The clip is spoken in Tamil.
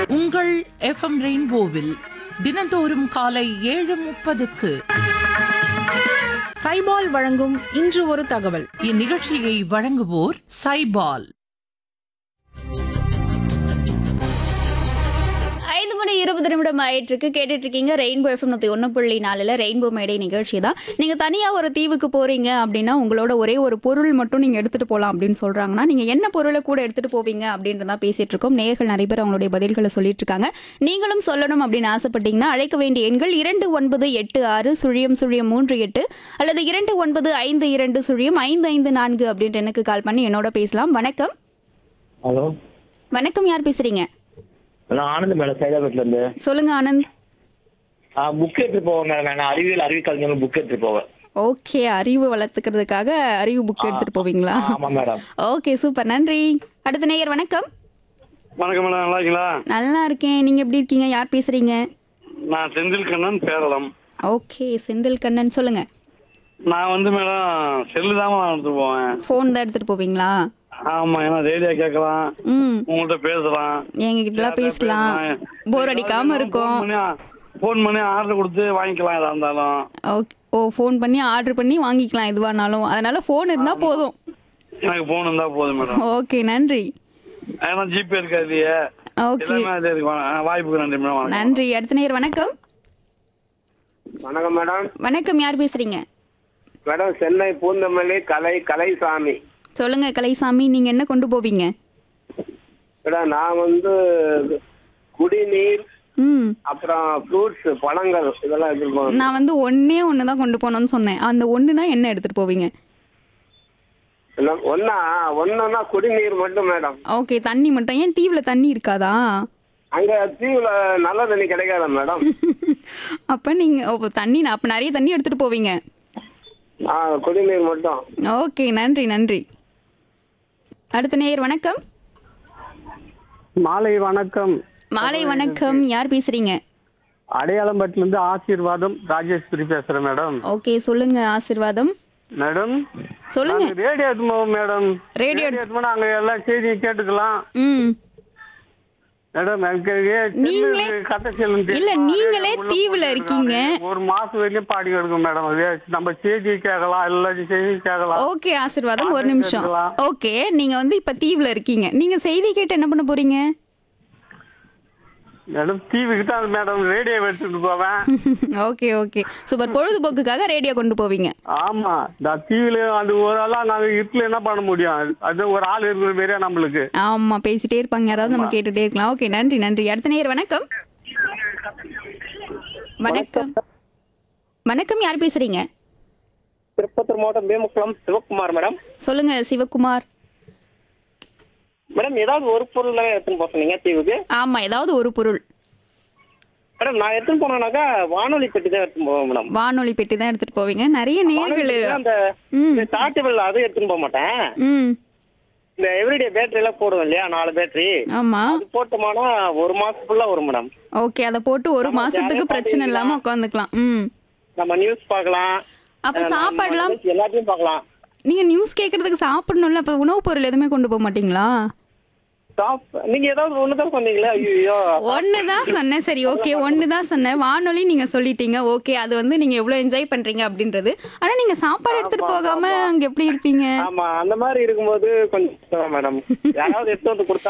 உங்கள் எஃப்எம் ரெயின்போவில் தினந்தோறும் காலை ஏழு முப்பதுக்கு சைபால் வழங்கும் இன்று ஒரு தகவல் இந்நிகழ்ச்சியை வழங்குவோர் சைபால் ஐந்து மணி இருபது நிமிடம் ஆயிட்டு இருக்கு கேட்டுட்டு இருக்கீங்க ரெயின்போ எஃப்எம் நூத்தி ஒன்று புள்ளி நாலுல ரெயின்போ மேடை நிகழ்ச்சி தான் நீங்க தனியா ஒரு தீவுக்கு போறீங்க அப்படின்னா உங்களோட ஒரே ஒரு பொருள் மட்டும் நீங்க எடுத்துட்டு போலாம் அப்படின்னு சொல்றாங்கன்னா நீங்க என்ன பொருளை கூட எடுத்துட்டு போவீங்க அப்படின்றத பேசிட்டு இருக்கோம் நேயர்கள் நிறைய பேர் அவங்களுடைய பதில்களை சொல்லிட்டு இருக்காங்க நீங்களும் சொல்லணும் அப்படின்னு ஆசைப்பட்டீங்கன்னா அழைக்க வேண்டிய எண்கள் இரண்டு ஒன்பது எட்டு ஆறு சுழியம் சுழியம் மூன்று எட்டு அல்லது இரண்டு ஒன்பது ஐந்து இரண்டு சுழியம் ஐந்து ஐந்து நான்கு அப்படின்ட்டு எனக்கு கால் பண்ணி என்னோட பேசலாம் வணக்கம் ஹலோ வணக்கம் யார் பேசுறீங்க நான் ஆனந்த் மேடம் சைதாபேட்ல இருந்து சொல்லுங்க ஆனந்த் புக் எடுத்துட்டு போவேன் மேடம் நான் அறிவியல் அறிவியல் கலைஞர்கள் புக் எடுத்துட்டு போவேன் ஓகே அறிவு வளர்த்துக்கிறதுக்காக அறிவு புக் எடுத்துட்டு போவீங்களா ஆமா மேடம் ஓகே சூப்பர் நன்றி அடுத்த நேயர் வணக்கம் வணக்கம் மேடம் நல்லா இருக்கீங்களா நல்லா இருக்கேன் நீங்க எப்படி இருக்கீங்க யார் பேசுறீங்க நான் செந்தில் கண்ணன் பேரளம் ஓகே செந்தில் கண்ணன் சொல்லுங்க நான் வந்து மேடம் செல்லு தான் மேடம் எடுத்து போவேன் ஃபோன் தான் எடுத்துட்டு போவீங்களா ஆமா ஏன்னா ரேடியோ கேட்கலாம் ம் உங்கள்கிட்ட பேசலாம் எங்க கிட்டலாம் பேசலாம் போர் அடிக்காம இருக்கும் ஃபோன் பண்ணி ஆர்டர் கொடுத்து வாங்கிக்கலாம் எதா இருந்தாலும் ஓகே ஓ ஃபோன் பண்ணி ஆர்டர் பண்ணி வாங்கிக்கலாம் எதுவானாலும் அதனால ஃபோன் இருந்தா போதும் எனக்கு ஃபோன் இருந்தா போதும் மேடம் ஓகே நன்றி ஏன்னா ஜிபே இருக்காது இல்லையே ஓகே எல்லாமே அது இருக்கு வா- வாய்ப்புக்கு நன்றி மேடம் வணக்கம். நன்றி அடுத்த நேயர் வணக்கம் வணக்கம் மேடம் வணக்கம் யார் பேசுறீங்க மேடம் சென்னை பூந்தமல்லி கலை கலைசாமி சொல்லுங்க கலைசாமி நீங்க என்ன கொண்டு போவீங்க மேடம் நான் வந்து குடிநீர் ம் அப்புறம் ஃப்ரூட்ஸ் பழங்கள் இதெல்லாம் எடுத்துருப்போம் நான் வந்து ஒன்னே ஒன்று தான் கொண்டு போகணும்னு சொன்னேன் அந்த ஒன்றுனா என்ன எடுத்துட்டு போவீங்க ஒன்னா ஒன்னா குடிநீர் மட்டும் மேடம் ஓகே தண்ணி மட்டும் ஏன் தீவில் தண்ணி இருக்காதா அங்க தீவுல நல்ல தண்ணி கிடைக்காதா மேடம் அப்போ நீங்கள் ஓ தண்ணி அப்போ நிறைய தண்ணி எடுத்துட்டு போவீங்க ஆ குடிநீர் மட்டும் ஓகே நன்றி நன்றி அடுத்த நேயர் வணக்கம் மாலை வணக்கம் மாலை வணக்கம் யார் பேசுறீங்க அடையாளம்பட்டில இருந்து ஆசீர்வாதம் ராஜேஸ்வரி பேசுறேன் மேடம் ஓகே சொல்லுங்க ஆசிர்வாதம் மேடம் சொல்லுங்க நாங்க ரேடியோ எடுத்து போவோம் மேடம் ரேடியோ ரேடியோ எடுத்து போனா அங்க எல்லா செய்தியும் கேட்டுக்கலாம் ம் மேடம் எனக்கு நீங்களே- கட்ட செல்லும் இல்ல, நீங்களே தீவுல இருக்கீங்க. ஒரு மாசம் வரைக்கும் பாடி எடுக்கும் மேடம் அது நம்ம செய்தி கேட்கலாம் எல்லா செய்தியும் கேட்கலாம் ஓகே ஆசிர்வாதம் ஒரு பாட்டு நிமிஷம் கேட்கலாம். ஓகே நீங்க வந்து இப்ப தீவுல இருக்கீங்க நீங்க செய்தி கேட்டு என்ன பண்ண போறீங்க மேடம் டிவிக்கு தான் மேடம் ரேடியோ எடுத்துட்டு போவேன் ஓகே ஓகே சூப்பர் பொழுதுபோக்குக்காக ரேடியோ கொண்டு போவீங்க ஆமா நான் டிவில அந்த ஒரு ஆளா நாங்க இருட்டுல என்ன பண்ண முடியும் அது- அது ஒரு ஆள் இருக்கிற மாதிரியா நம்மளுக்கு ஆமா பேசிட்டே இருப்பாங்க யாராவது நம்ம கேட்டுட்டே இருக்கலாம் ஓகே நன்றி நன்றி அடுத்த நேயர் வணக்கம் வணக்கம் வணக்கம் யார் பேசுறீங்க திருப்பத்தூர் மாவட்டம் பீமக்குளம் சிவகுமார் மேடம் சொல்லுங்க சிவகுமார் மேடம் ஏதாவது ஒரு பொருள் எடுத்துன்னு போக சொன்னீங்க தீவுக்கு ஆமா ஏதாவது ஒரு பொருள் மேடம் நான் எடுத்துன்னு போனேனாக்கா வானொலி பெட்டி தான் எடுத்துன்னு போவேன் மேடம் வானொலி பெட்டி தான் எடுத்துட்டு போவீங்க நிறைய நேர்கள் அந்த ம் சார்ட்டபிள் அது எடுத்துன்னு போக மாட்டேன் ம் இந்த எவ்ரிடே பேட்டரி எல்லாம் போடுவோம் இல்லையா நாலு பேட்டரி ஆமா அது போட்டோம்னா ஒரு மாசம் ஃபுல்லா வரும் மேடம் ஓகே அதை போட்டு ஒரு நம்ம மாசத்துக்கு ஜாலியா பிரச்சனை இல்லாம பாத்துக்கலாம். உட்காந்துக்கலாம் ம் நம்ம நியூஸ் பார்க்கலாம் அப்ப அஹ் நம்ம சாப்பாடுலாம் நிகழ்ச்சி எல்லாத்தையும் பார்க்கலாம் நீங்க நியூஸ் கேக்குறதுக்கு சாப்பிடணும்ல அப்ப உணவுப் பொருள் எதுவுமே கொண்டு போக மாட்டீங்களா சாப் நீங்க ஏதாவது ஒண்ணுதான் சொன்னீங்களே ஐயோ ஒண்ணுதான் சொன்னேன் சரி ஓகே ஒண்ணுதான் சொன்னேன் வானொலி நீங்க சொல்லிட்டீங்க ஓகே அது வந்து நீங்க எவ்வளவு என்ஜாய் பண்றீங்க அப்படின்றது ஆனா நீங்க சாப்பாடு எடுத்துட்டு போகாம அங்க எப்படி இருப்பீங்க ஆமா அந்த மாதிரி இருக்கும்போது கொஞ்சம் மேடம் யாராவது எடுத்து வந்து கொடுத்தா